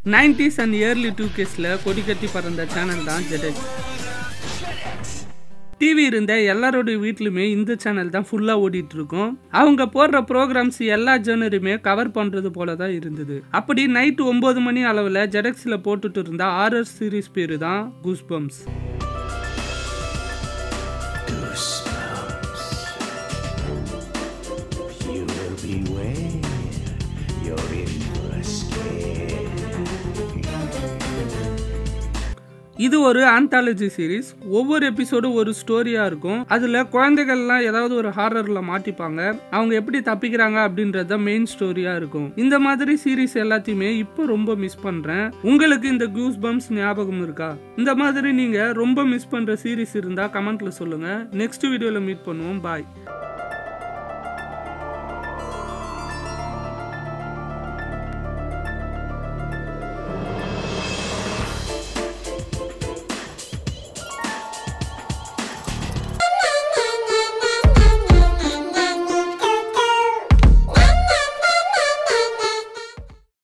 Nineties and yearly two கேஸில் கொடி கட்டி பறந்த சேனல் தான் ஜெடெக்ஸ் டிவி இருந்த எல்லாரோட வீட்லையுமே இந்த சேனல் தான் ஃபுல்லாக ஓடிட்டு இருக்கும் அவங்க போடுற ப்ரோக்ராம்ஸ் எல்லா ஜேனருமே கவர் பண்ணுறது போல தான் இருந்தது அப்படி நைட்டு ஒம்பது மணி அளவில் ஜெடெக்ஸில் போட்டுட்டு இருந்த ஆர்ஆர் சீரிஸ் பேர் தான் goosebumps You will beware. You're in for a scare. இது ஒரு ஆந்தாலஜி சீரிஸ் ஒவ்வொரு எபிசோடும் ஒரு ஸ்டோரியா இருக்கும் அதுல குழந்தைகள்லாம் ஏதாவது ஒரு ஹாரர்ல மாட்டிப்பாங்க அவங்க எப்படி தப்பிக்கிறாங்க அப்படின்றத மெயின் ஸ்டோரியா இருக்கும் இந்த மாதிரி சீரிஸ் எல்லாத்தையுமே இப்போ ரொம்ப மிஸ் பண்றேன் உங்களுக்கு இந்த கூஸ் பம்ஸ் ஞாபகம் இருக்கா இந்த மாதிரி நீங்க ரொம்ப மிஸ் பண்ற சீரிஸ் இருந்தா கமெண்ட்ல சொல்லுங்க நெக்ஸ்ட் வீடியோல மீட் பண்ணுவோம் பாய்